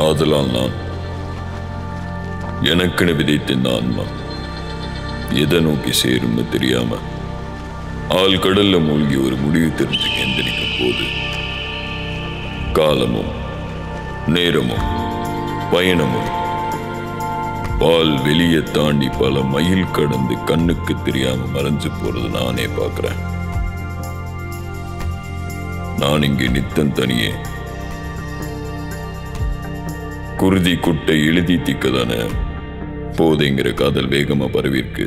ஆதலால் நான் எனக்கென விதைத்த இந்த ஆன்மா எதை நோக்கி சேரும்னு தெரியாம ஆள் கடல்ல மூழ்கி ஒரு முடிவு தெரிஞ்சு எந்திரிக்கும் போது காலமும் நேரமும் பயணமும் பால் வெளியே தாண்டி பல மைல் கடந்து கண்ணுக்கு தெரியாம மறைஞ்சு போறது நானே பார்க்கிறேன் நான் இங்கே நித்தம் தனியே குருதி குட்டை எழுதி திக்கதானே போதைங்கிற காதல் வேகமா பரவிருக்கு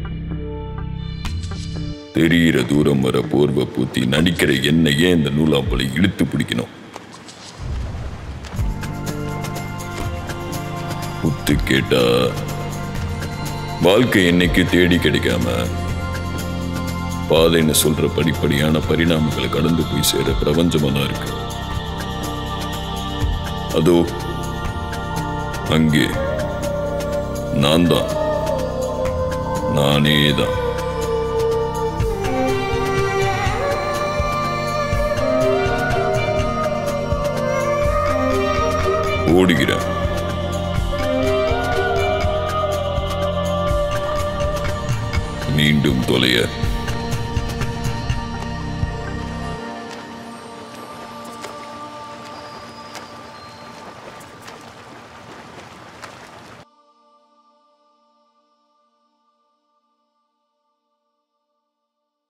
தெரியிற தூரம் வர போர்வை பூத்தி நடிக்கிற என்ன ஏன் இந்த நூலாம்பலை இழுத்து பிடிக்கணும் உத்து கேட்டா வாழ்க்கை என்னைக்கு தேடி கிடைக்காம பாதைன்னு சொல்ற படிப்படியான பரிணாமங்களை கடந்து போய் சேர பிரபஞ்சமா தான் இருக்கு அதோ அங்கே நான் தான் நானே தான் ஓடுகிறேன் மீண்டும் தொலைய